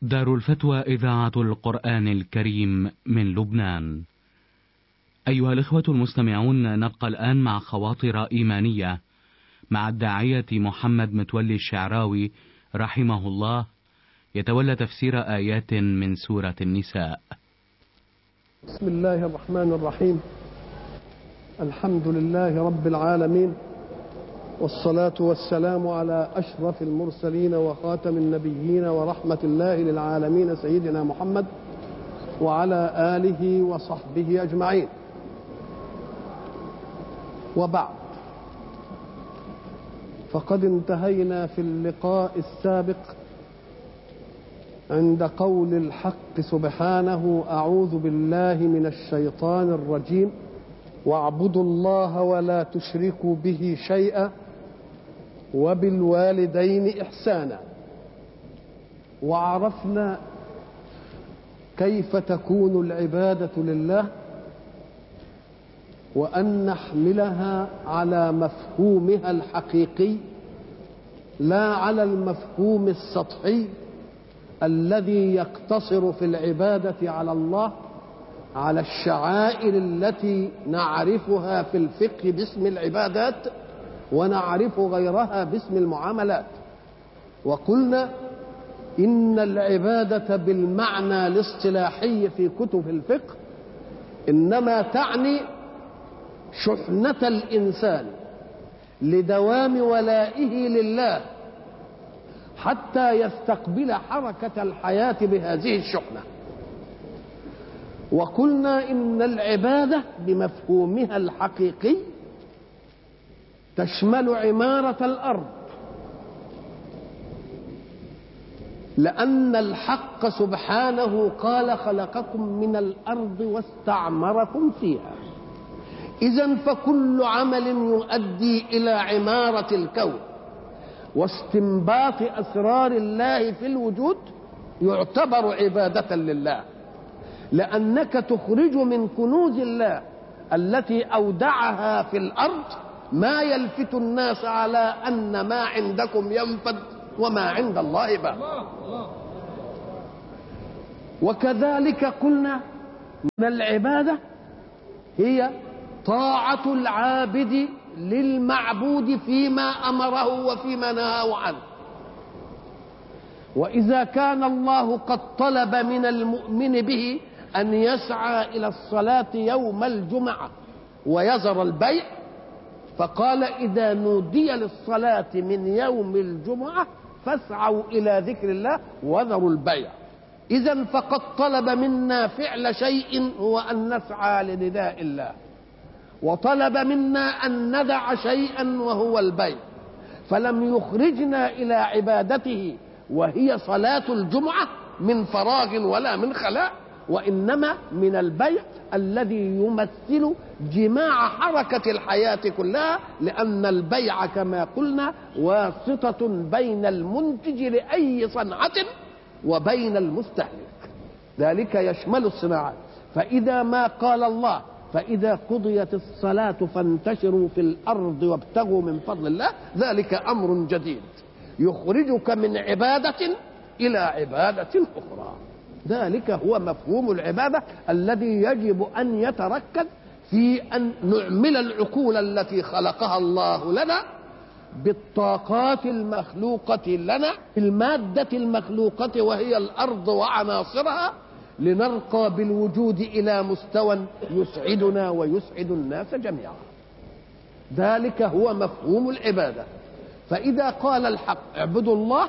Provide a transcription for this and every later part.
دار الفتوى إذاعة القرآن الكريم من لبنان. أيها الإخوة المستمعون نبقى الآن مع خواطر إيمانية مع الداعية محمد متولي الشعراوي رحمه الله يتولى تفسير آيات من سورة النساء. بسم الله الرحمن الرحيم. الحمد لله رب العالمين والصلاة والسلام على أشرف المرسلين وخاتم النبيين ورحمة الله للعالمين سيدنا محمد وعلى آله وصحبه أجمعين وبعد فقد انتهينا في اللقاء السابق عند قول الحق سبحانه أعوذ بالله من الشيطان الرجيم واعبدوا الله ولا تشركوا به شيئا وبالوالدين احسانا وعرفنا كيف تكون العباده لله وان نحملها على مفهومها الحقيقي لا على المفهوم السطحي الذي يقتصر في العباده على الله على الشعائر التي نعرفها في الفقه باسم العبادات ونعرف غيرها باسم المعاملات وقلنا ان العباده بالمعنى الاصطلاحي في كتب الفقه انما تعني شحنه الانسان لدوام ولائه لله حتى يستقبل حركه الحياه بهذه الشحنه وقلنا ان العباده بمفهومها الحقيقي تشمل عماره الارض لان الحق سبحانه قال خلقكم من الارض واستعمركم فيها اذا فكل عمل يؤدي الى عماره الكون واستنباط اسرار الله في الوجود يعتبر عباده لله لانك تخرج من كنوز الله التي اودعها في الارض ما يلفت الناس على ان ما عندكم ينفد وما عند الله باق وكذلك قلنا ان العباده هي طاعه العابد للمعبود فيما امره وفيما نهاه عنه واذا كان الله قد طلب من المؤمن به ان يسعى الى الصلاه يوم الجمعه ويذر البيع فقال اذا نودي للصلاه من يوم الجمعه فاسعوا الى ذكر الله وذروا البيع اذا فقد طلب منا فعل شيء هو ان نسعى لنداء الله وطلب منا ان ندع شيئا وهو البيع فلم يخرجنا الى عبادته وهي صلاه الجمعه من فراغ ولا من خلاء وانما من البيع الذي يمثل جماع حركه الحياه كلها لان البيع كما قلنا واسطه بين المنتج لاي صنعه وبين المستهلك ذلك يشمل الصناعات فاذا ما قال الله فإذا قضيت الصلاة فانتشروا في الأرض وابتغوا من فضل الله ذلك أمر جديد يخرجك من عبادة إلى عبادة أخرى ذلك هو مفهوم العبادة الذي يجب أن يتركز في أن نعمل العقول التي خلقها الله لنا بالطاقات المخلوقة لنا المادة المخلوقة وهي الأرض وعناصرها لنرقى بالوجود إلى مستوى يسعدنا ويسعد الناس جميعا ذلك هو مفهوم العبادة فإذا قال الحق اعبدوا الله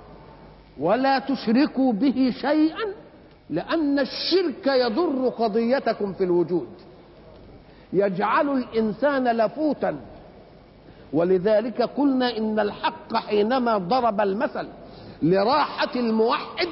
ولا تشركوا به شيئا لأن الشرك يضر قضيتكم في الوجود يجعل الإنسان لفوتا ولذلك قلنا إن الحق حينما ضرب المثل لراحة الموحد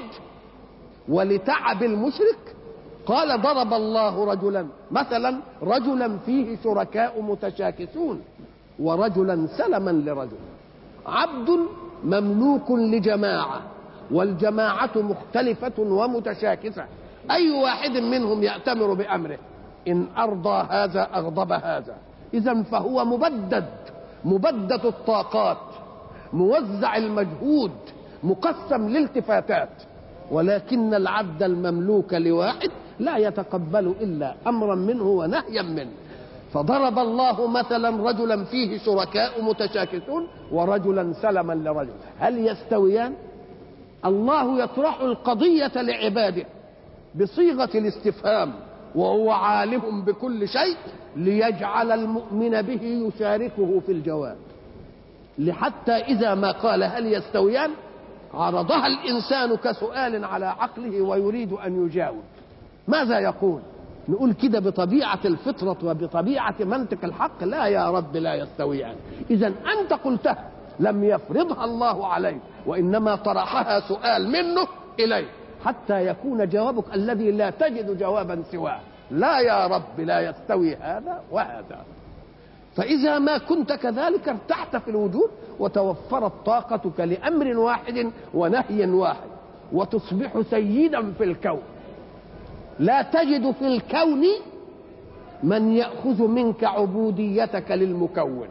ولتعب المشرك قال ضرب الله رجلا مثلا رجلا فيه شركاء متشاكسون ورجلا سلما لرجل عبد مملوك لجماعه والجماعه مختلفه ومتشاكسه اي واحد منهم ياتمر بامره ان ارضى هذا اغضب هذا اذا فهو مبدد مبدد الطاقات موزع المجهود مقسم للالتفاتات ولكن العبد المملوك لواحد لا يتقبل الا امرا منه ونهيا منه فضرب الله مثلا رجلا فيه شركاء متشاكسون ورجلا سلما لرجل هل يستويان الله يطرح القضيه لعباده بصيغه الاستفهام وهو عالم بكل شيء ليجعل المؤمن به يشاركه في الجواب لحتى اذا ما قال هل يستويان عرضها الانسان كسؤال على عقله ويريد ان يجاوب ماذا يقول نقول كده بطبيعة الفطرة وبطبيعة منطق الحق لا يا رب لا يستويان إذا أنت قلتها لم يفرضها الله عليك وإنما طرحها سؤال منه إليك حتى يكون جوابك الذي لا تجد جوابا سواه لا يا رب لا يستوي هذا وهذا فإذا ما كنت كذلك ارتحت في الوجود وتوفرت طاقتك لأمر واحد ونهي واحد وتصبح سيدا في الكون لا تجد في الكون من ياخذ منك عبوديتك للمكون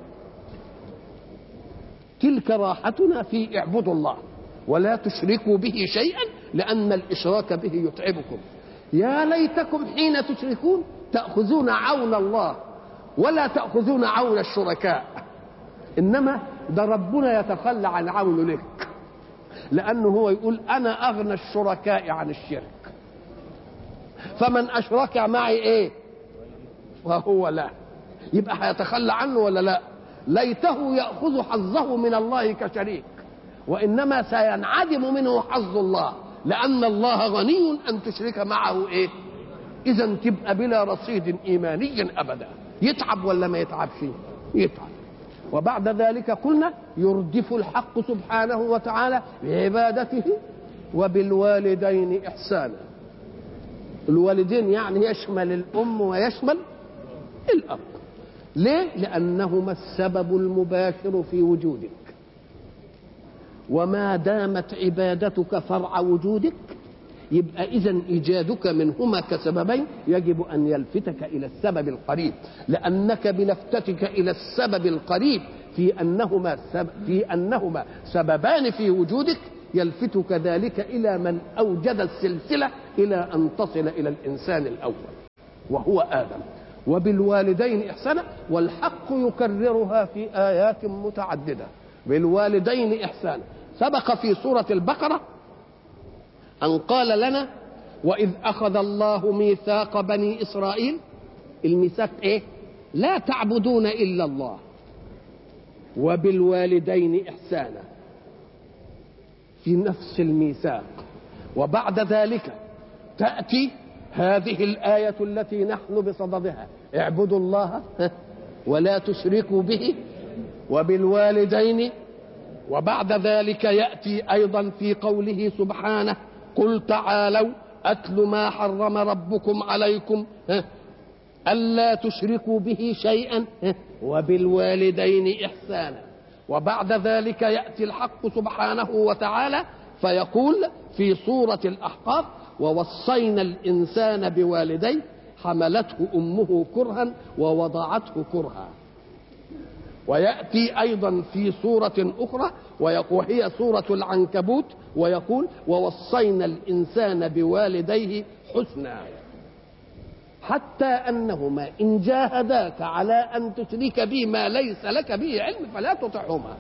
تلك راحتنا في اعبدوا الله ولا تشركوا به شيئا لان الاشراك به يتعبكم يا ليتكم حين تشركون تاخذون عون الله ولا تاخذون عون الشركاء انما ده ربنا يتخلى عن عونه لك لانه هو يقول انا اغنى الشركاء عن الشرك فمن اشرك معي ايه وهو لا يبقى هيتخلى عنه ولا لا ليته ياخذ حظه من الله كشريك وانما سينعدم منه حظ الله لان الله غني ان تشرك معه ايه اذا تبقى بلا رصيد ايماني ابدا يتعب ولا ما يتعبش يتعب وبعد ذلك قلنا يردف الحق سبحانه وتعالى بعبادته وبالوالدين احسانا الوالدين يعني يشمل الأم ويشمل الأب ليه؟ لأنهما السبب المباشر في وجودك وما دامت عبادتك فرع وجودك يبقى إذا إيجادك منهما كسببين يجب أن يلفتك إلى السبب القريب لأنك بلفتتك إلى السبب القريب في أنهما سب في أنهما سببان في وجودك يلفتك ذلك إلى من أوجد السلسلة إلى أن تصل إلى الإنسان الأول وهو آدم وبالوالدين إحسانا والحق يكررها في آيات متعددة بالوالدين إحسانا سبق في سورة البقرة أن قال لنا وإذ أخذ الله ميثاق بني إسرائيل الميثاق إيه لا تعبدون إلا الله وبالوالدين إحسانا في نفس الميثاق وبعد ذلك تأتي هذه الآية التي نحن بصددها اعبدوا الله ولا تشركوا به وبالوالدين وبعد ذلك يأتي أيضا في قوله سبحانه قل تعالوا أتل ما حرم ربكم عليكم ألا تشركوا به شيئا وبالوالدين إحسانا وبعد ذلك يأتي الحق سبحانه وتعالى فيقول في سورة الأحقاف ووصينا الإنسان بوالديه حملته أمه كرها ووضعته كرها ويأتي أيضا في سورة أخرى وهي سورة العنكبوت ويقول ووصينا الإنسان بوالديه حسنا حتى أنهما إن جاهداك على أن تشرك بي ما ليس لك به علم فلا تطعهما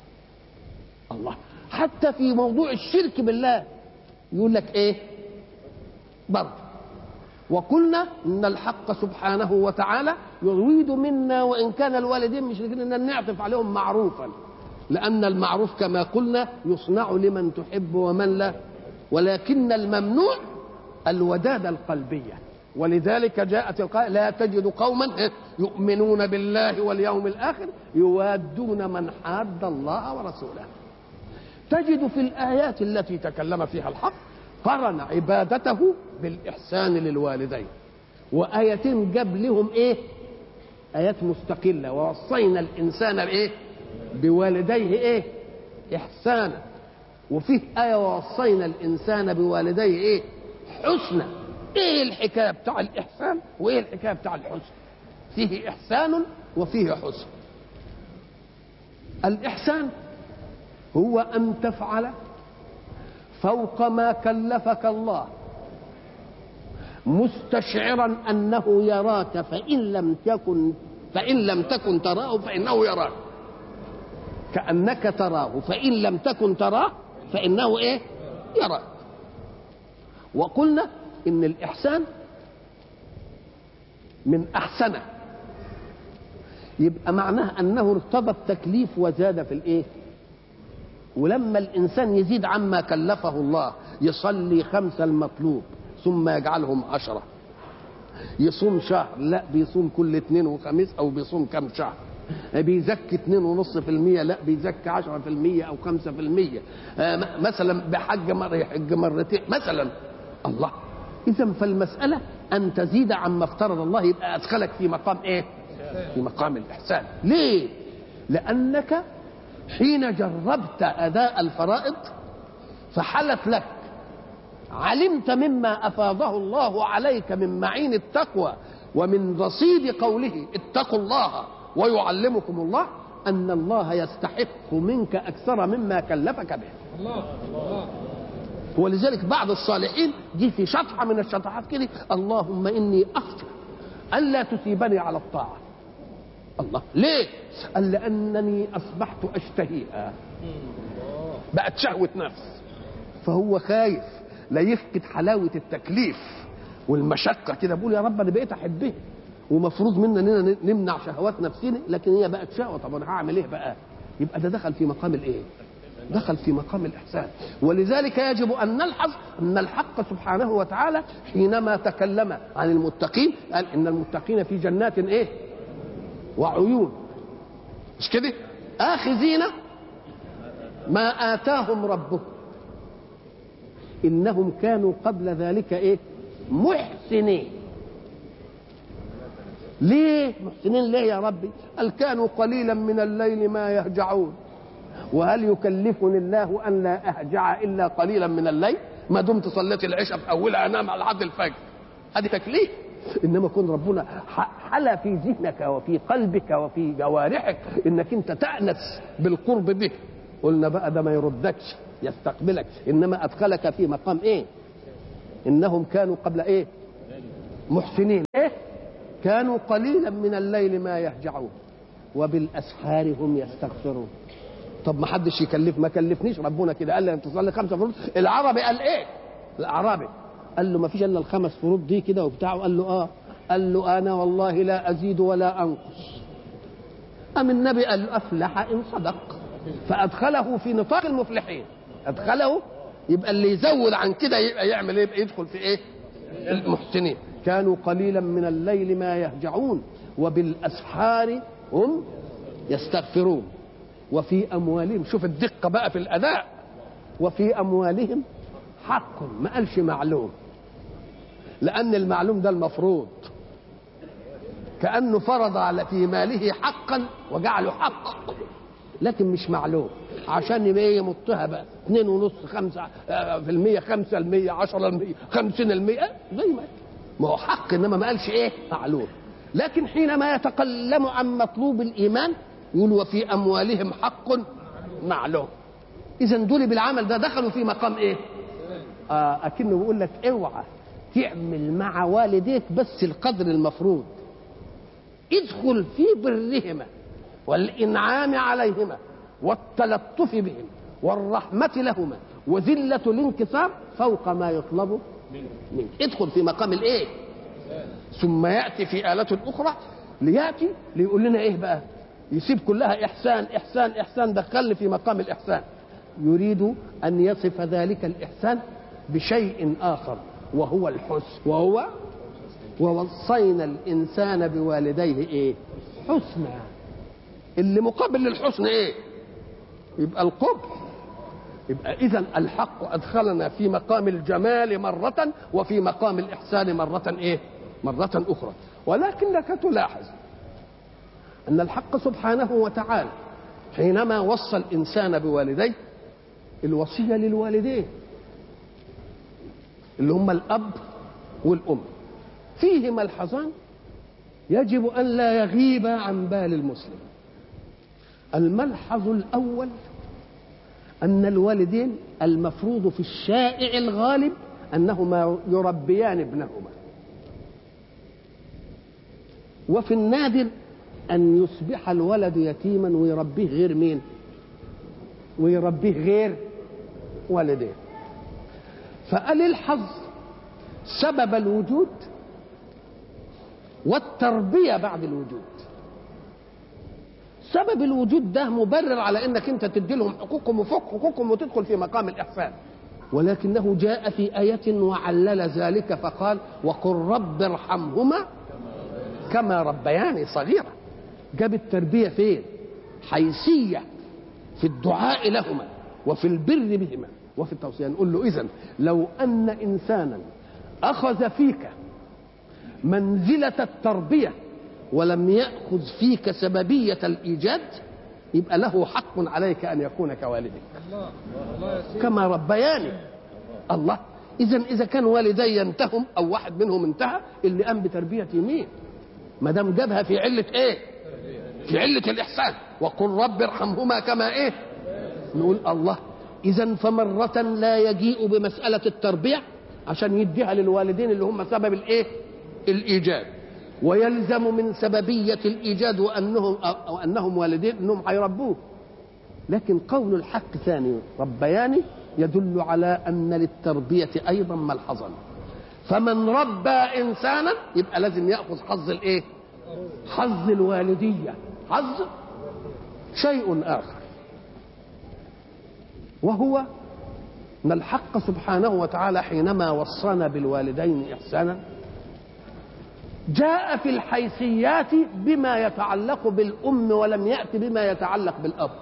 الله حتى في موضوع الشرك بالله يقول لك ايه برضه وقلنا ان الحق سبحانه وتعالى يريد منا وان كان الوالدين مشركين ان نعطف عليهم معروفا لان المعروف كما قلنا يصنع لمن تحب ومن لا ولكن الممنوع الوداد القلبيه ولذلك جاءت القاء لا تجد قوما يؤمنون بالله واليوم الاخر يوادون من حاد الله ورسوله تجد في الآيات التي تكلم فيها الحق قرن عبادته بالإحسان للوالدين وآيتين جاب لهم إيه آيات مستقلة ووصينا الإنسان بإيه بوالديه إيه إحسانا وفيه آية ووصينا الإنسان بوالديه إيه حسنا إيه الحكاية بتاع الإحسان وإيه الحكاية بتاع الحسن فيه إحسان وفيه حسن الإحسان هو أن تفعل فوق ما كلفك الله مستشعرا انه يراك فان لم تكن فان لم تكن تراه فانه يراك كانك تراه فان لم تكن تراه فانه ايه يراك وقلنا ان الاحسان من احسن يبقى معناه انه ارتضى التكليف وزاد في الايه ولما الانسان يزيد عما كلفه الله يصلي خمسه المطلوب ثم يجعلهم عشره يصوم شهر لا بيصوم كل اثنين وخميس او بيصوم كم شهر بيزكي اثنين ونص في المية لا بيزكي عشرة في المية او خمسة في المية مثلا بحج مرة يحج مرتين مثلا الله اذا فالمسألة ان تزيد عما افترض الله يبقى ادخلك في مقام ايه في مقام الاحسان ليه لانك حين جربت اداء الفرائض فحلت لك علمت مما افاضه الله عليك من معين التقوى ومن رصيد قوله اتقوا الله ويعلمكم الله ان الله يستحق منك اكثر مما كلفك به الله الله ولذلك بعض الصالحين جه في شطحه من الشطحات كده اللهم اني اخشى الا تثيبني على الطاعه الله ليه قال لانني اصبحت اشتهيها بقت شهوه نفس فهو خايف لا يفقد حلاوه التكليف والمشقه كده بقول يا رب انا بقيت احبها ومفروض منا اننا نمنع شهوات نفسنا لكن هي بقت شهوه طب انا هعمل ايه بقى يبقى ده دخل في مقام الايه دخل في مقام الاحسان ولذلك يجب ان نلحظ ان الحق سبحانه وتعالى حينما تكلم عن المتقين قال ان المتقين في جنات ايه وعيون مش كده اخذين ما اتاهم ربهم انهم كانوا قبل ذلك ايه محسنين ليه محسنين ليه يا ربي قال كانوا قليلا من الليل ما يهجعون وهل يكلفني الله ان لا اهجع الا قليلا من الليل ما دمت صليت العشاء في اولها انام على لحد الفجر هذه تكليف انما كن ربنا حلى في ذهنك وفي قلبك وفي جوارحك انك انت تانس بالقرب به قلنا بقى ده ما يردكش يستقبلك انما ادخلك في مقام ايه انهم كانوا قبل ايه محسنين ايه كانوا قليلا من الليل ما يهجعون وبالاسحار هم يستغفرون طب ما حدش يكلف ما كلفنيش ربنا كده قال لي انت تصلي خمسه فروض العربي قال ايه الاعرابي قال له ما فيش الا الخمس فروض دي كده وبتاع قال له اه قال له انا والله لا ازيد ولا انقص ام النبي قال له افلح ان صدق فادخله في نطاق المفلحين ادخله يبقى اللي يزود عن كده يبقى يعمل ايه يبقى يدخل في ايه المحسنين كانوا قليلا من الليل ما يهجعون وبالاسحار هم يستغفرون وفي اموالهم شوف الدقه بقى في الاداء وفي اموالهم حق ما قالش معلوم لان المعلوم ده المفروض كانه فرض على في ماله حقا وجعله حق لكن مش معلوم عشان يبقى يمطها بقى 2 ونص 5 في المية 5 المية 10 المية 50 المية زي ما ما هو حق انما ما قالش ايه معلوم لكن حينما يتكلم عن مطلوب الايمان يقول وفي اموالهم حق معلوم اذا دول بالعمل ده دخلوا في مقام ايه آه اكنه بيقول لك اوعى تعمل مع والديك بس القدر المفروض ادخل في برهما والانعام عليهما والتلطف بهم والرحمة لهما وذلة الانكسار فوق ما يطلب منك ادخل في مقام الايه ثم يأتي في آلة أخرى ليأتي ليقول لنا ايه بقى يسيب كلها إحسان إحسان إحسان دخلني في مقام الإحسان يريد أن يصف ذلك الإحسان بشيء آخر وهو الحسن وهو ووصينا الإنسان بوالديه إيه حسنا اللي مقابل للحسن إيه يبقى القبح يبقى إذا الحق أدخلنا في مقام الجمال مرة وفي مقام الإحسان مرة إيه مرة أخرى ولكنك تلاحظ أن الحق سبحانه وتعالى حينما وصى الإنسان بوالديه الوصية للوالدين اللي هم الأب والأم فيه ملحظان يجب أن لا يغيب عن بال المسلم الملحظ الأول أن الوالدين المفروض في الشائع الغالب أنهما يربيان ابنهما وفي النادر أن يصبح الولد يتيما ويربيه غير مين ويربيه غير والديه فقال الحظ سبب الوجود والتربية بعد الوجود سبب الوجود ده مبرر على انك انت تدي لهم حقوقهم وفوق حقوقهم وتدخل في مقام الاحسان ولكنه جاء في آية وعلل ذلك فقال وقل رب ارحمهما كما ربياني صغيرا جاب التربية فين حيثية في الدعاء لهما وفي البر بهما وفي التوصية نقول له إذن لو أن إنسانا أخذ فيك منزلة التربية ولم يأخذ فيك سببية الإيجاد يبقى له حق عليك أن يكون كوالدك كما ربياني الله إذا إذا كان والدي انتهم أو واحد منهم انتهى اللي قام بتربية مين ما دام جابها في علة إيه في علة الإحسان وقل رب ارحمهما كما إيه نقول الله إذا فمرة لا يجيء بمسألة التربية عشان يديها للوالدين اللي هم سبب الإيه الإيجاد ويلزم من سببية الإيجاد وأنهم أو أنهم والدين أنهم هيربوه لكن قول الحق ثاني ربياني يدل على أن للتربية أيضا ملحظا فمن ربى إنسانا يبقى لازم يأخذ حظ الإيه حظ الوالدية حظ شيء آخر وهو أن الحق سبحانه وتعالى حينما وصانا بالوالدين إحسانا جاء في الحيثيات بما يتعلق بالأم ولم يأتي بما يتعلق بالأب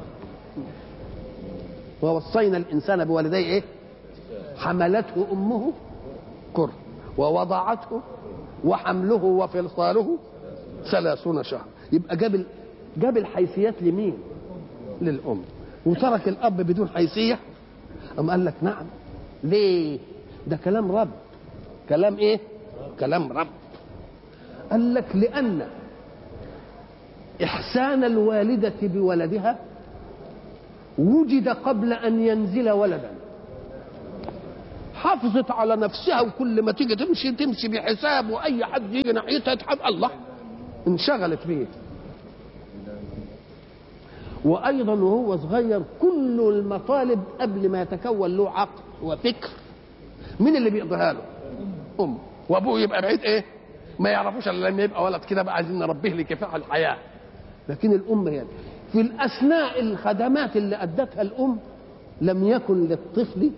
ووصينا الإنسان بوالديه إيه؟ حملته أمه كر ووضعته وحمله وفصاله ثلاثون شهر يبقى جاب جاب الحيثيات لمين؟ للأم وترك الأب بدون حيثية أم قال لك نعم ليه؟ ده كلام رب كلام إيه؟ كلام رب قال لك لأن إحسان الوالدة بولدها وجد قبل أن ينزل ولدا حافظت على نفسها وكل ما تيجي تمشي تمشي بحساب واي حد يجي ناحيتها تحب الله انشغلت بيه وايضا وهو صغير كل المطالب قبل ما يتكون له عقل وفكر مين اللي بيقضيها له؟ امه وابوه يبقى بعيد ايه؟ ما يعرفوش الا لما يبقى ولد كده بقى عايزين نربيه لكفاح الحياه لكن الام هي في الاثناء الخدمات اللي ادتها الام لم يكن للطفل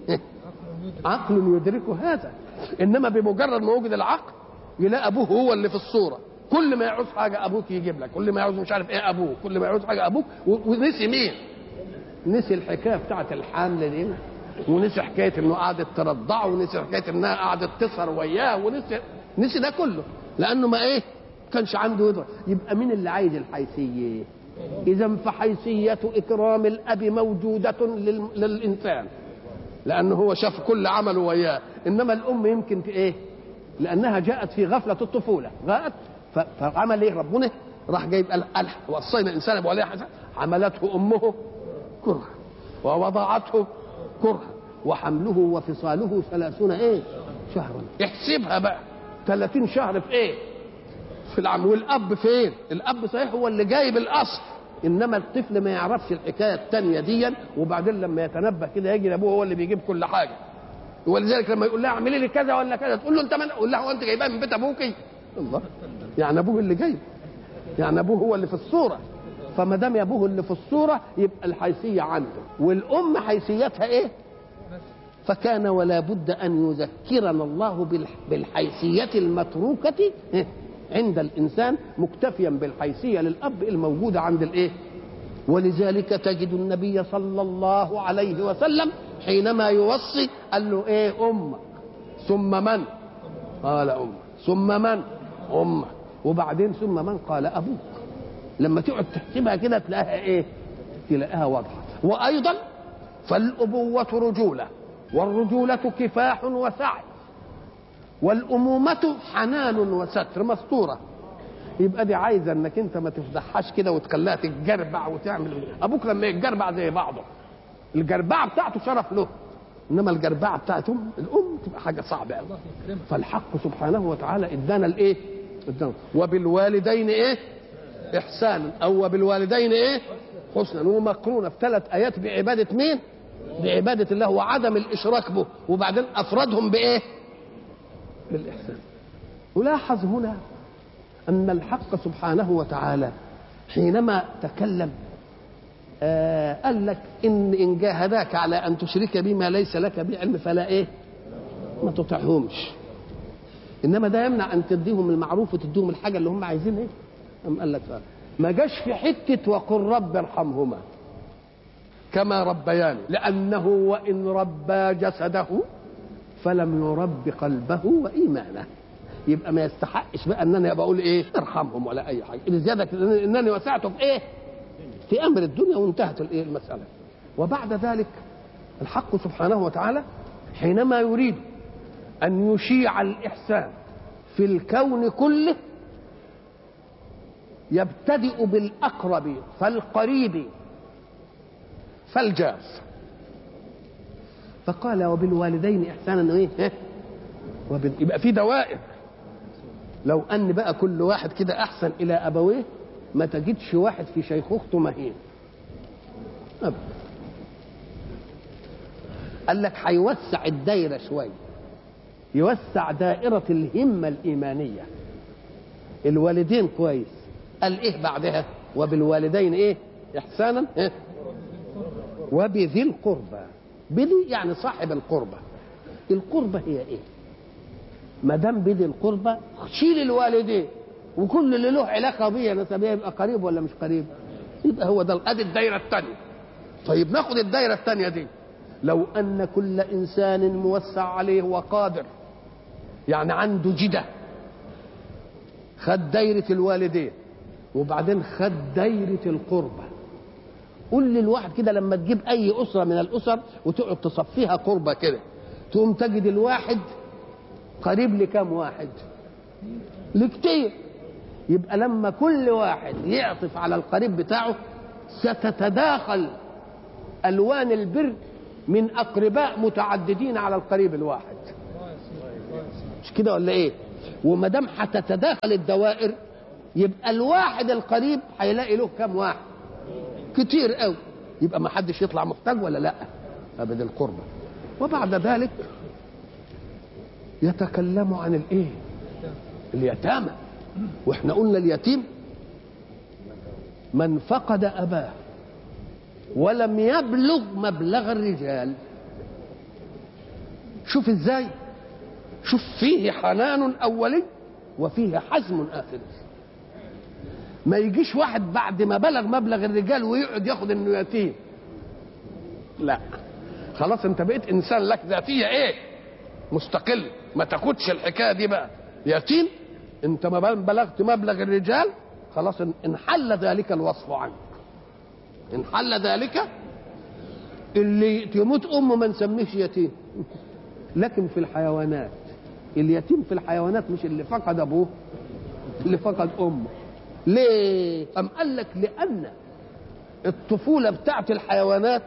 عقل يدرك هذا انما بمجرد ما وجد العقل يلاقي ابوه هو اللي في الصوره كل ما يعوز حاجه ابوك يجيب لك كل ما يعوز مش عارف ايه ابوك كل ما يعوز حاجه ابوك ونسي مين نسي الحكايه بتاعت الحمل دي ونسي حكايه انه قعدت ترضعه ونسي حكايه انها قعدت تسهر وياه ونسي نسي ده كله لانه ما ايه كانش عنده يدرك يبقى مين اللي عايز الحيثيه اذا فحيثيه اكرام الاب موجوده لل... للانسان لانه هو شاف كل عمله وياه انما الام يمكن ايه لانها جاءت في غفله الطفوله جاءت فعمل ايه ربنا راح جايب قال وصينا الانسان ابو عليه حسن حملته امه كرها ووضعته كرها وحمله وفصاله ثلاثون ايه شهرا احسبها بقى 30 شهر في ايه في العم والاب فين الاب صحيح هو اللي جايب الاصل انما الطفل ما يعرفش الحكايه الثانيه دي وبعدين لما يتنبه كده يجي ابوه هو اللي بيجيب كل حاجه ولذلك لما يقول لها اعملي لي كذا ولا كذا تقول له انت من قول لها هو انت جايبها من بيت ابوكي الله يعني ابوه اللي جايب يعني ابوه هو اللي في الصوره فما دام ابوه اللي في الصوره يبقى الحيثيه عنده والام حيثيتها ايه فكان ولا بد ان يذكرنا الله بالحيثيه المتروكه عند الانسان مكتفيا بالحيثيه للاب الموجوده عند الايه ولذلك تجد النبي صلى الله عليه وسلم حينما يوصي قال له ايه امك ثم من قال امك ثم من امك وبعدين ثم من قال ابوك لما تقعد تحسبها كده تلاقيها ايه تلاقيها واضحه وايضا فالابوه رجوله والرجوله كفاح وسعي والأمومة حنان وستر مستورة يبقى دي عايزة انك انت ما تفضحهاش كده وتخليها تتجربع وتعمل ابوك لما يتجربع زي بعضه الجربعه بتاعته شرف له انما الجربعه بتاعتهم الام تبقى حاجه صعبه قوي فالحق سبحانه وتعالى ادانا الايه ادانا وبالوالدين ايه احسانا او وبالوالدين ايه حسنا ومقرونه في ثلاث ايات بعباده مين بعباده الله وعدم الاشراك به وبعدين افردهم بايه بالاحسان ولاحظ هنا ان الحق سبحانه وتعالى حينما تكلم آه قال لك ان ان جاهداك على ان تشرك بما ليس لك به علم فلا ايه ما تطعهمش انما ده يمنع ان تديهم المعروف وتديهم الحاجه اللي هم عايزينها ايه أم قال لك فعلا. ما جاش في حته وقل رب ارحمهما كما ربياني لانه وان ربى جسده فلم يرب قلبه وايمانه يبقى ما يستحقش بقى ان انا بقول ايه ارحمهم ولا اي حاجه زياده انني وسعته في ايه في امر الدنيا وانتهت الايه المساله وبعد ذلك الحق سبحانه وتعالى حينما يريد ان يشيع الاحسان في الكون كله يبتدئ بالاقرب فالقريب فالجار فقال وبالوالدين احسانا ايه وبال... يبقى في دوائر لو ان بقى كل واحد كده احسن الى ابويه ما تجدش واحد في شيخوخته مهين أبدا قال لك هيوسع الدايره شويه يوسع دائره الهمه الايمانيه الوالدين كويس قال ايه بعدها وبالوالدين ايه احسانا إيه؟ وبذي القربى بذي يعني صاحب القربى القربى هي ايه ما دام بذي القربى شيل الوالدين وكل اللي له علاقه بيه نسبيه يبقى قريب ولا مش قريب يبقى هو ده ادي الدايره الثانيه طيب ناخد الدايره الثانيه دي لو ان كل انسان موسع عليه وقادر يعني عنده جده خد دايره الوالدين وبعدين خد دايره القربه قول للواحد كده لما تجيب اي اسره من الاسر وتقعد تصفيها قربه كده تقوم تجد الواحد قريب لكم واحد لكتير يبقى لما كل واحد يعطف على القريب بتاعه ستتداخل الوان البر من اقرباء متعددين على القريب الواحد مش كده ولا ايه وما دام هتتداخل الدوائر يبقى الواحد القريب هيلاقي له كم واحد كتير قوي يبقى ما حدش يطلع محتاج ولا لا ابدا القربة وبعد ذلك يتكلم عن الايه اليتامى واحنا قلنا اليتيم من فقد اباه ولم يبلغ مبلغ الرجال شوف ازاي شوف فيه حنان اولي وفيه حزم اخر ما يجيش واحد بعد ما بلغ مبلغ الرجال ويقعد ياخد انه يتيم لا خلاص انت بقيت انسان لك ذاتيه ايه مستقل ما تاخدش الحكايه دي بقى يتيم انت ما بلغت مبلغ الرجال خلاص انحل ذلك الوصف عنك انحل ذلك اللي تموت امه ما نسميش يتيم لكن في الحيوانات اليتيم في الحيوانات مش اللي فقد ابوه اللي فقد امه ليه ام قال لك لان الطفوله بتاعت الحيوانات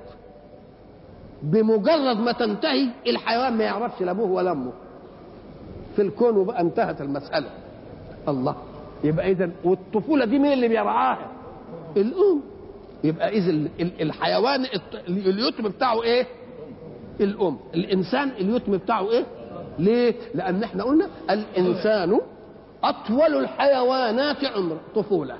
بمجرد ما تنتهي الحيوان ما يعرفش لا ابوه ولا امه في الكون وبقى انتهت المساله الله يبقى اذا والطفوله دي مين اللي بيرعاها الام يبقى اذا الحيوان اليتم بتاعه ايه الام الانسان اليتم بتاعه ايه ليه لان احنا قلنا الانسان اطول الحيوانات عمر طفوله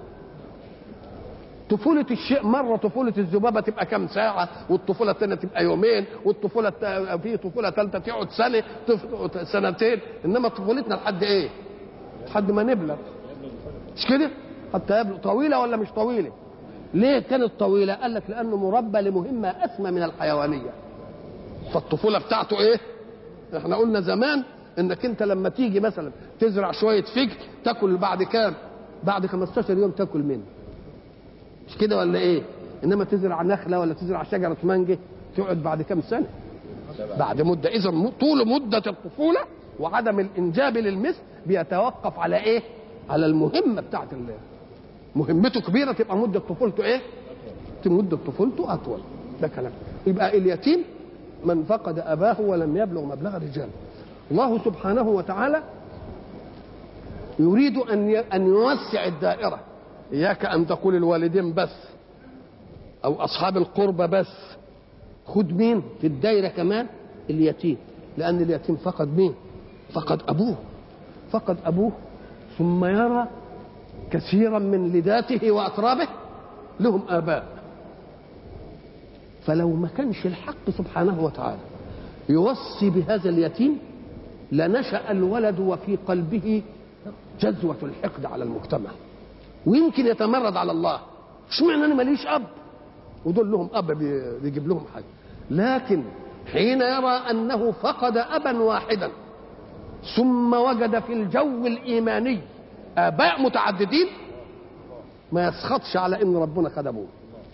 طفولة الشيء مرة طفولة الذبابة تبقى كم ساعة والطفولة الثانية تبقى يومين والطفولة في طفولة ثالثة تقعد سنة سنتين إنما طفولتنا لحد إيه؟ لحد ما نبلغ مش كده؟ حتى يبلغ طويلة ولا مش طويلة؟ ليه كانت طويلة؟ قال لك لأنه مربى لمهمة أسمى من الحيوانية فالطفولة بتاعته إيه؟ احنا قلنا زمان انك انت لما تيجي مثلا تزرع شويه فجل تاكل بعد كام؟ بعد 15 يوم تاكل منه. مش كده ولا ايه؟ انما تزرع نخله ولا تزرع شجره مانجه تقعد بعد كام سنه؟ بعد مده اذا طول مده الطفوله وعدم الانجاب للمثل بيتوقف على ايه؟ على المهمه بتاعت الله. مهمته كبيره تبقى مده طفولته ايه؟ مده طفولته اطول. ده كلام يبقى اليتيم من فقد اباه ولم يبلغ مبلغ الرجال الله سبحانه وتعالى يريد ان ان يوسع الدائره اياك ان تقول الوالدين بس او اصحاب القربى بس خد مين في الدائره كمان اليتيم لان اليتيم فقد مين فقد ابوه فقد ابوه ثم يرى كثيرا من لذاته واترابه لهم اباء فلو ما كانش الحق سبحانه وتعالى يوصي بهذا اليتيم لنشا الولد وفي قلبه جذوه الحقد على المجتمع ويمكن يتمرد على الله اشمعنى انا ماليش اب ودول لهم اب بيجيب لهم حاجه لكن حين يرى انه فقد ابا واحدا ثم وجد في الجو الايماني اباء متعددين ما يسخطش على ان ربنا خد ابوه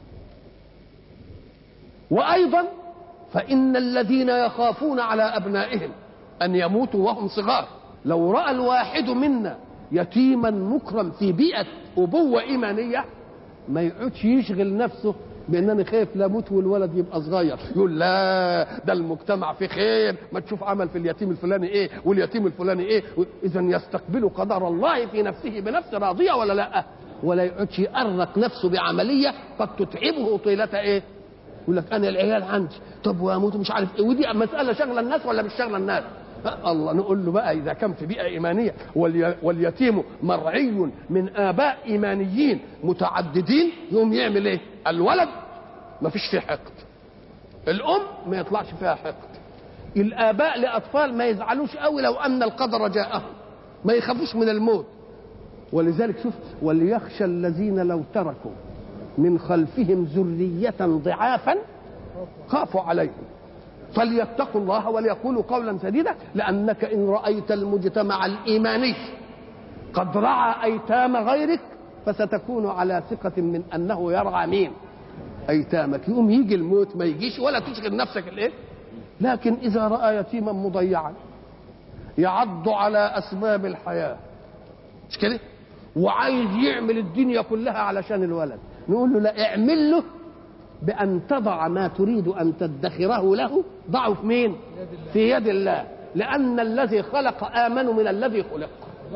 وايضا فان الذين يخافون على ابنائهم ان يموتوا وهم صغار لو راى الواحد منا يتيما مكرم في بيئه ابوه ايمانيه ما يقعدش يشغل نفسه بان انا خايف لا اموت والولد يبقى صغير يقول لا ده المجتمع في خير ما تشوف عمل في اليتيم الفلاني ايه واليتيم الفلاني ايه اذا يستقبل قدر الله في نفسه بنفس راضيه ولا لا ولا يقعدش يأرق نفسه بعمليه قد تتعبه طيله ايه يقول لك انا العيال عندي طب واموت مش عارف ايه ودي مساله شغله الناس ولا مش شغله الناس الله نقول له بقى اذا كان في بيئه ايمانيه واليتيم مرعي من اباء ايمانيين متعددين يقوم يعمل ايه؟ الولد ما فيش فيه حقد الام ما يطلعش فيها حقد الاباء لاطفال ما يزعلوش قوي لو ان القدر جاءهم ما يخافوش من الموت ولذلك شوف وليخشى الذين لو تركوا من خلفهم ذرية ضعافا خافوا عليهم فليتقوا الله وليقولوا قولا سديدا لانك ان رايت المجتمع الايماني قد رعى ايتام غيرك فستكون على ثقه من انه يرعى مين ايتامك يقوم يجي الموت ما يجيش ولا تشغل نفسك الايه لكن اذا راى يتيما مضيعا يعض على اسباب الحياه مش كده وعايز يعمل الدنيا كلها علشان الولد نقول له لا اعمل له بأن تضع ما تريد أن تدخره له ضعه في مين؟ في يد الله لأن الذي خلق آمن من الذي خلق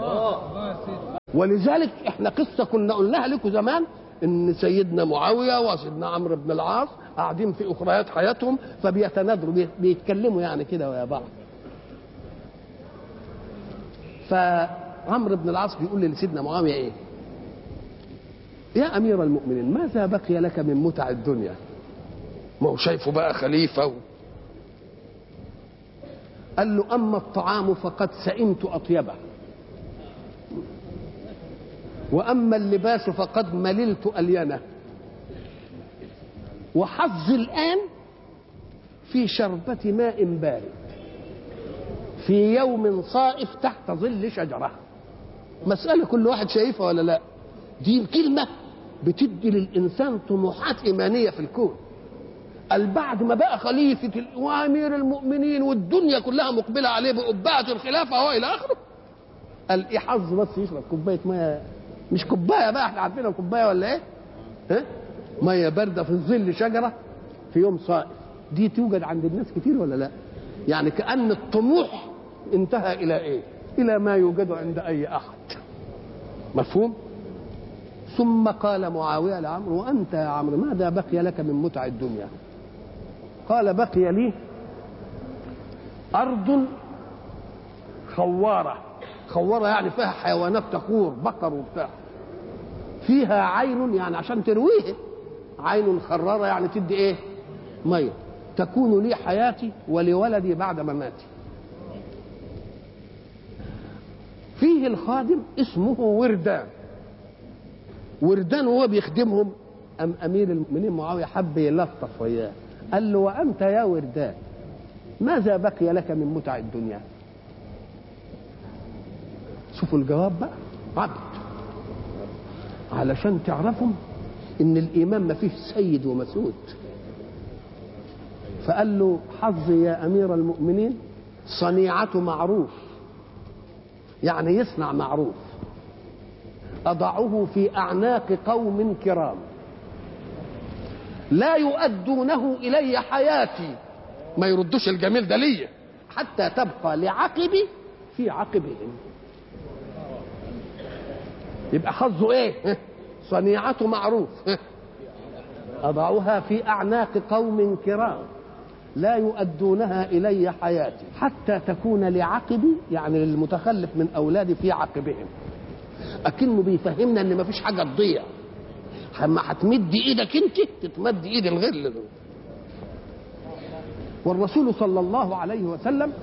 ولذلك احنا قصة كنا قلناها لكم زمان ان سيدنا معاوية وسيدنا عمرو بن العاص قاعدين في اخريات حياتهم فبيتنادروا بيتكلموا يعني كده ويا بعض فعمرو بن العاص بيقول لسيدنا معاوية ايه يا امير المؤمنين ماذا بقي لك من متع الدنيا ما هو شايفه بقى خليفه و... قال له اما الطعام فقد سئمت اطيبه واما اللباس فقد مللت الينه وحظي الان في شربة ماء بارد في يوم صائف تحت ظل شجرة مسألة كل واحد شايفها ولا لا دي كلمة بتدي للإنسان طموحات إيمانية في الكون قال بعد ما بقى خليفة وأمير المؤمنين والدنيا كلها مقبلة عليه بقبعة الخلافة هو إلى آخره قال إيه حظ بس يشرب كوباية مية مش كوباية بقى احنا عارفينها كوباية ولا إيه؟ ها؟ مية باردة في ظل شجرة في يوم صائف دي توجد عند الناس كتير ولا لا؟ يعني كأن الطموح انتهى إلى إيه؟ إلى ما يوجد عند أي أحد مفهوم؟ ثم قال معاوية لعمرو وأنت يا عمرو ماذا بقي لك من متع الدنيا قال بقي لي أرض خوارة خوارة يعني فيها حيوانات تخور بقر وبتاع فيها عين يعني عشان ترويه عين خرارة يعني تدي ايه مية تكون لي حياتي ولولدي بعد مماتي فيه الخادم اسمه وردان وردان وهو بيخدمهم أم أمير المؤمنين معاوية حب يلطف وياه قال له وأنت يا وردان ماذا بقي لك من متع الدنيا شوفوا الجواب بقى عبد علشان تعرفوا ان الايمان ما فيش سيد ومسود فقال له حظي يا امير المؤمنين صنيعة معروف يعني يصنع معروف أضعه في أعناق قوم كرام لا يؤدونه الي حياتي ما يردوش الجميل ده ليا حتى تبقى لعقبي في عقبهم يبقى حظه ايه صنيعته معروف أضعها في أعناق قوم كرام لا يؤدونها إلي حياتي حتى تكون لعقبي يعني للمتخلف من أولادي في عقبهم أكنه بيفهمنا إن مفيش حاجة تضيع لما هتمد إيدك أنت تتمد إيد الغل ده والرسول صلى الله عليه وسلم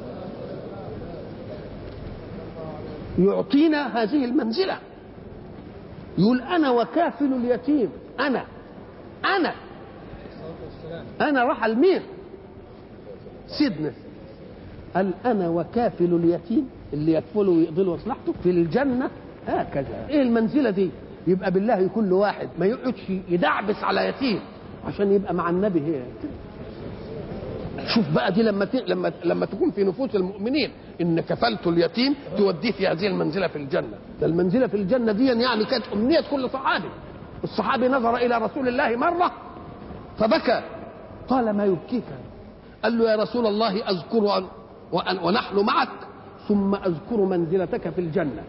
يعطينا هذه المنزله يقول انا وكافل اليتيم انا انا انا راح المين سيدنا قال انا وكافل اليتيم اللي يكفله ويقضي له مصلحته في الجنه هكذا ايه المنزله دي يبقى بالله كل واحد ما يقعدش يدعبس على يتيم عشان يبقى مع النبي هي شوف بقى دي لما ت... لما لما تكون في نفوس المؤمنين ان كفلت اليتيم توديه في هذه المنزله في الجنه ده المنزله في الجنه دي يعني كانت امنيه كل صحابي الصحابي نظر الى رسول الله مره فبكى قال ما يبكيك قال له يا رسول الله اذكر أن... وأن... ونحن معك ثم اذكر منزلتك في الجنه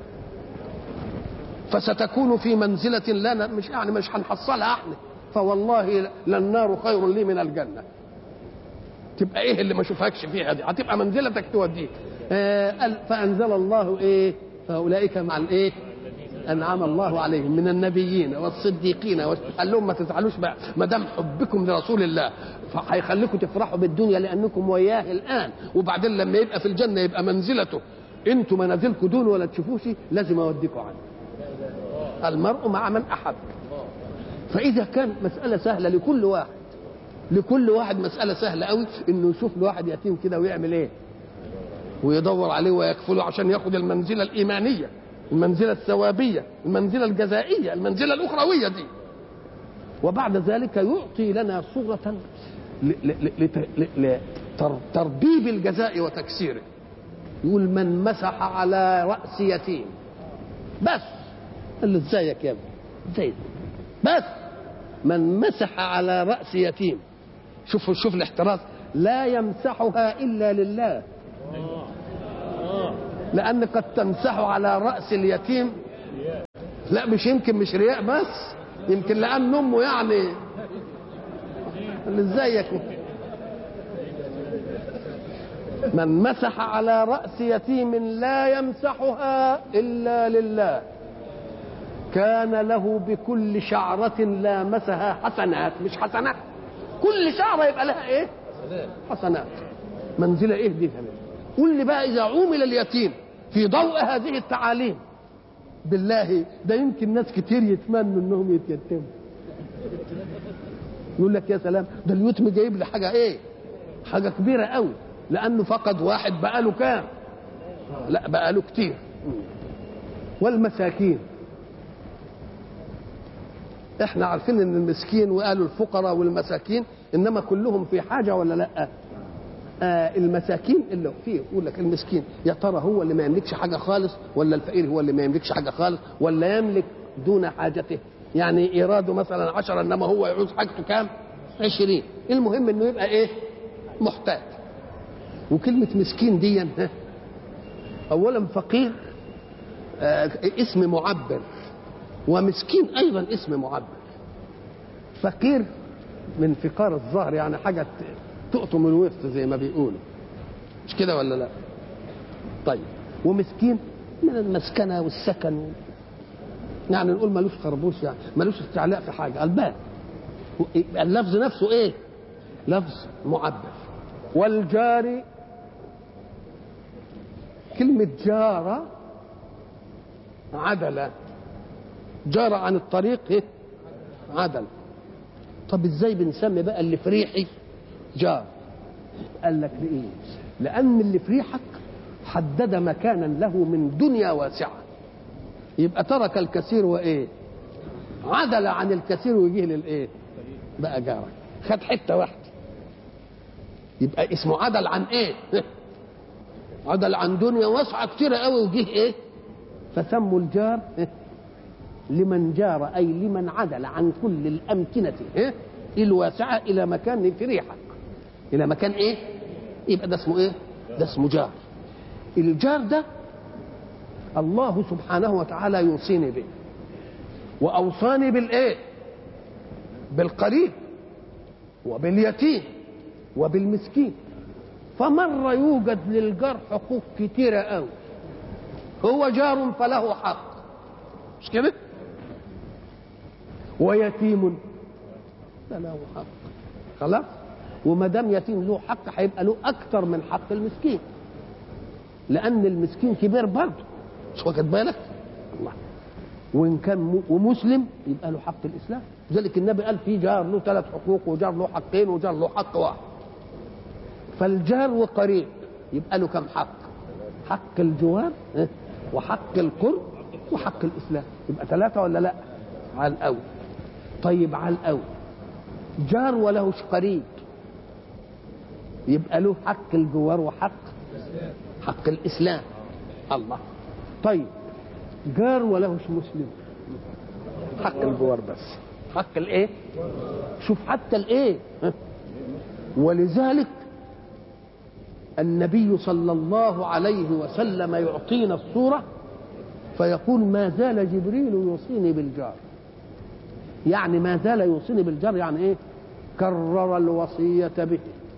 فستكون في منزله لا ن... مش يعني مش هنحصلها احنا فوالله للنار خير لي من الجنه تبقى ايه اللي ما اشوفكش فيها دي هتبقى منزلتك توديك آه فانزل الله ايه فاولئك مع الايه انعم الله عليهم من النبيين والصديقين قال لهم ما تزعلوش بقى ما دام حبكم لرسول الله فهيخليكم تفرحوا بالدنيا لانكم وياه الان وبعدين لما يبقى في الجنه يبقى منزلته انتم منازلكم دول ولا تشوفوش لازم اوديكم عنه المرء مع من احب فاذا كان مساله سهله لكل واحد لكل واحد مسألة سهلة قوي إنه يشوف له واحد يتيم كده ويعمل إيه؟ ويدور عليه ويكفله عشان ياخد المنزلة الإيمانية، المنزلة الثوابية، المنزلة الجزائية، المنزلة الأخروية دي. وبعد ذلك يعطي لنا صورة لتربيب الجزاء وتكسيره. يقول من مسح على رأس يتيم بس قال له ازيك يا ابني؟ ازيك؟ بس من مسح على رأس يتيم شوف شوف الاحتراز لا يمسحها الا لله لان قد تمسح على راس اليتيم لا مش يمكن مش رياء بس يمكن لان امه يعني ازيك من مسح على راس يتيم لا يمسحها الا لله كان له بكل شعرة لامسها حسنات مش حسنات كل شعرة يبقى لها ايه حسنات منزلة ايه دي كمان قول لي بقى اذا عومل اليتيم في ضوء هذه التعاليم بالله ده يمكن ناس كتير يتمنوا انهم يتيتموا يقول لك يا سلام ده اليتم جايب لي حاجه ايه حاجه كبيره قوي لانه فقد واحد بقى له كام لا بقى له كتير والمساكين احنا عارفين ان المسكين وقالوا الفقراء والمساكين انما كلهم في حاجه ولا لا آه المساكين اللي فيه يقول لك المسكين يا ترى هو اللي ما يملكش حاجه خالص ولا الفقير هو اللي ما يملكش حاجه خالص ولا يملك دون حاجته يعني ايراده مثلا عشرة انما هو يعوز حاجته كام عشرين المهم انه يبقى ايه محتاج وكلمة مسكين دي اولا فقير آه اسم معبر ومسكين ايضا اسم معبر فقير من فقار الظهر يعني حاجه تقطم الوسط زي ما بيقولوا مش كده ولا لا طيب ومسكين من المسكنه والسكن يعني نقول ملوش خربوش يعني ملوش استعلاء في حاجه الباب اللفظ نفسه ايه لفظ معبر والجار كلمة جارة عدلة جار عن الطريق ايه عدل طب ازاي بنسمي بقى اللي في ريحي جار قال لك ليه لان اللي في ريحك حدد مكانا له من دنيا واسعه يبقى ترك الكثير وايه عدل عن الكثير ويجيه للايه بقى جارك خد حته واحده يبقى اسمه عدل عن ايه عدل عن دنيا واسعه كتيره قوي وجيه ايه فسموا الجار لمن جار اي لمن عدل عن كل الامكنه إيه؟ الواسعه الى مكان في ريحك الى مكان ايه يبقى ده اسمه ايه ده اسمه جار الجار ده الله سبحانه وتعالى يوصيني به واوصاني بالايه بالقريب وباليتيم وبالمسكين فمرة يوجد للجار حقوق كتيرة قوي هو جار فله حق مش كده ويتيم فله حق خلاص وما دام يتيم له حق هيبقى له اكتر من حق المسكين لان المسكين كبير برضه مش واخد بالك الله وان كان م- ومسلم يبقى له حق الاسلام لذلك النبي قال في جار له ثلاث حقوق وجار له حقين وجار له حق واحد فالجار وقريب يبقى له كم حق حق الجوار اه، وحق القرب وحق الاسلام يبقى ثلاثه ولا لا على الاول طيب على الاول جار ولهش قريب يبقى له حق الجوار وحق حق الاسلام الله طيب جار ولهش مسلم حق الجوار بس حق الايه شوف حتى الايه ها؟ ولذلك النبي صلى الله عليه وسلم يعطينا الصورة فيقول ما زال جبريل يوصيني بالجار يعني ما زال يوصيني بالجار يعني ايه كرر الوصية به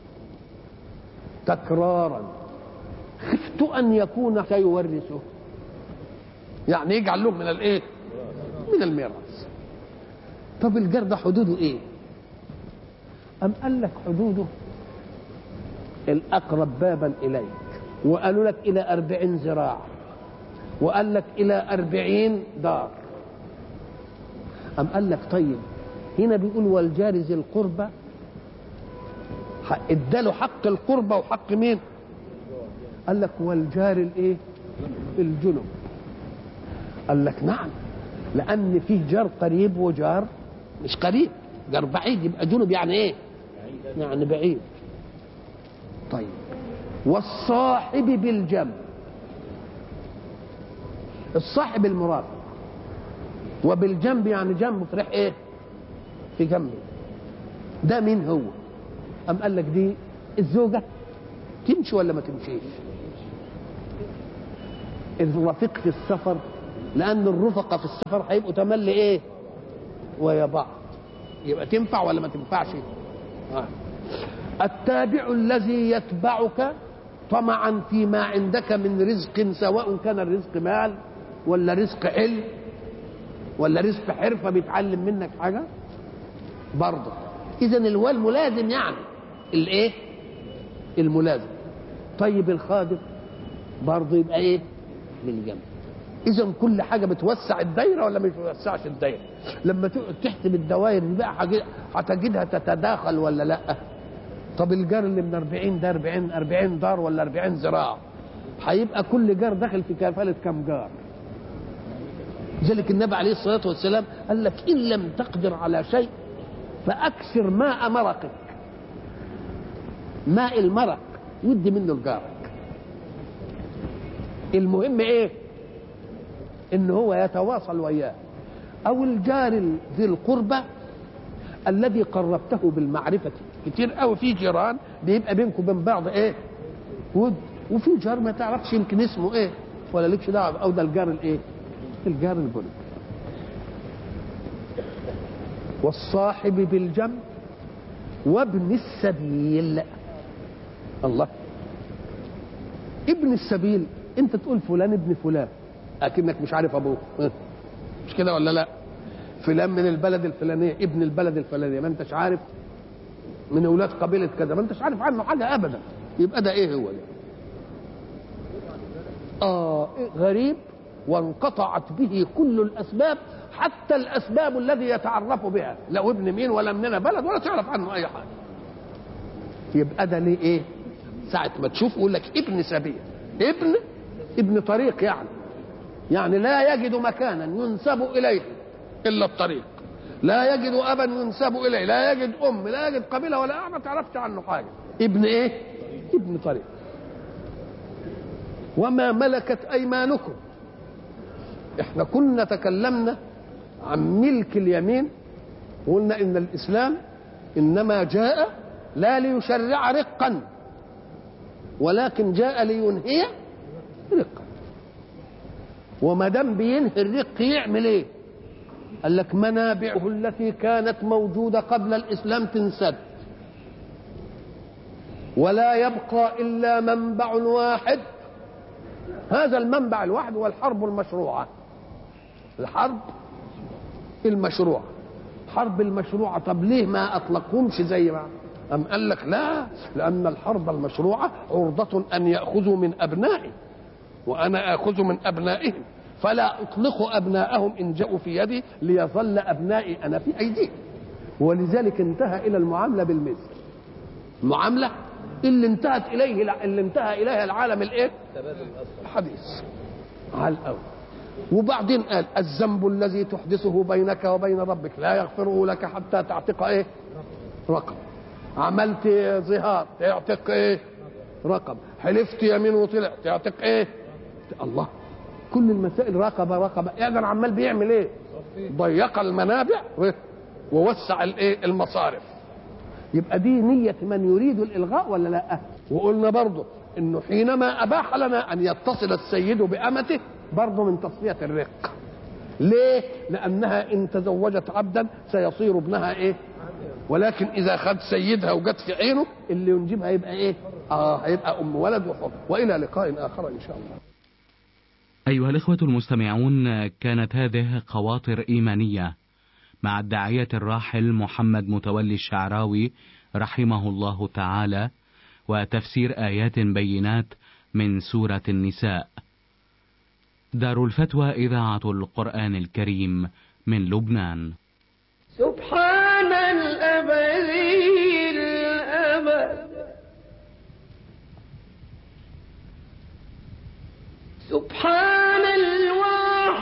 تكرارا خفت ان يكون سيورثه يعني يجعل له من الايه من الميراث طب الجار ده حدوده ايه ام قال لك حدوده الأقرب بابا إليك وقالوا لك إلى أربعين ذراع وقال لك إلى أربعين دار أم قال لك طيب هنا بيقول والجار ذي القربى ح- اداله حق القربى وحق مين قال لك والجار الايه الجنب قال لك نعم لان فيه جار قريب وجار مش قريب جار بعيد يبقى جنب يعني ايه يعني بعيد طيب والصاحب بالجنب الصاحب المرافق وبالجنب يعني جنبه في ريح ايه في جنبه ده مين هو أم قال لك دي الزوجة تمشي ولا ما تمشيش الرفيق في السفر لأن الرفقة في السفر هيبقوا تملي إيه ويا بعض يبقى تنفع ولا ما تنفعش آه. التابع الذي يتبعك طمعا فيما عندك من رزق سواء كان الرزق مال ولا رزق علم ولا رزق حرفه بيتعلم منك حاجه برضه اذا الهو الملازم يعني الايه الملازم طيب الخادم برضه يبقى ايه بالجنب اذا كل حاجه بتوسع الدايره ولا مش بتوسعش الدايره لما تقعد تحسب الدوائر دي بقى حاجة- هتجدها تتداخل ولا لا طب الجار اللي من 40 ده 40 40 دار ولا 40 ذراع هيبقى كل جار داخل في كفاله كم جار لذلك النبي عليه الصلاه والسلام قال لك ان لم تقدر على شيء فاكثر ماء مرقك ماء المرق ودي منه لجارك المهم ايه ان هو يتواصل وياه او الجار ذي القربى الذي قربته بالمعرفة كتير قوي في جيران بيبقى بينكم وبين بعض ايه ود وفي جار ما تعرفش يمكن اسمه ايه ولا لكش دعوه او ده الجار الايه الجار البني والصاحب بالجنب وابن السبيل الله ابن السبيل انت تقول فلان ابن فلان اكنك مش عارف ابوه ها؟ مش كده ولا لا فلان من البلد الفلانيه ابن البلد الفلانيه ما انتش عارف من اولاد قبيله كذا ما انتش عارف عنه حاجه ابدا يبقى ده ايه هو ده اه إيه غريب وانقطعت به كل الاسباب حتى الاسباب الذي يتعرف بها لا ابن مين ولا مننا بلد ولا تعرف عنه اي حاجه يبقى ده ليه ايه ساعة ما تشوف يقول لك ابن سبيل ابن ابن طريق يعني يعني لا يجد مكانا ينسب اليه الا الطريق لا يجد ابا ينسب اليه لا يجد ام لا يجد قبيله ولا ما تعرفش عنه حاجه ابن ايه ابن طريق وما ملكت ايمانكم احنا كنا تكلمنا عن ملك اليمين وقلنا ان الاسلام إنما جاء لا ليشرع رقا ولكن جاء لينهي رقا وما دام بينهي الرق يعمل ايه؟ قال لك منابعه التي كانت موجوده قبل الاسلام تنسد ولا يبقى الا منبع واحد هذا المنبع الواحد هو الحرب المشروعه الحرب المشروعه حرب المشروعه طب ليه ما اطلقهمش زي ما أم قال لك لا لأن الحرب المشروعة عرضة أن يأخذوا من أبنائي وأنا آخذ من أبنائهم فلا أطلق أبناءهم إن جاءوا في يدي ليظل أبنائي أنا في أيديهم ولذلك انتهى إلى المعاملة بالمثل المعاملة اللي انتهت إليه اللي انتهى إليها العالم الإيه؟ الحديث على الأول وبعدين قال الذنب الذي تحدثه بينك وبين ربك لا يغفره لك حتى تعتق ايه رقم عملت ظهار تعتق ايه رقم حلفت يمين وطلع تعتق ايه الله كل المسائل رقبة رقبة يعني عمال بيعمل ايه ضيق المنابع ووسع الايه المصارف يبقى دي نية من يريد الإلغاء ولا لا وقلنا برضه انه حينما اباح لنا ان يتصل السيد بامته برضه من تصفيه الرق ليه لانها ان تزوجت عبدا سيصير ابنها ايه ولكن اذا خد سيدها وجت في عينه اللي ينجبها يبقى ايه اه هيبقى ام ولد وحر والى لقاء اخر ان شاء الله أيها الإخوة المستمعون كانت هذه خواطر إيمانية مع الداعية الراحل محمد متولي الشعراوي رحمه الله تعالى وتفسير آيات بينات من سورة النساء. دار الفتوى إذاعة القرآن الكريم من لبنان. سبحان الأبدي الأبد سبحان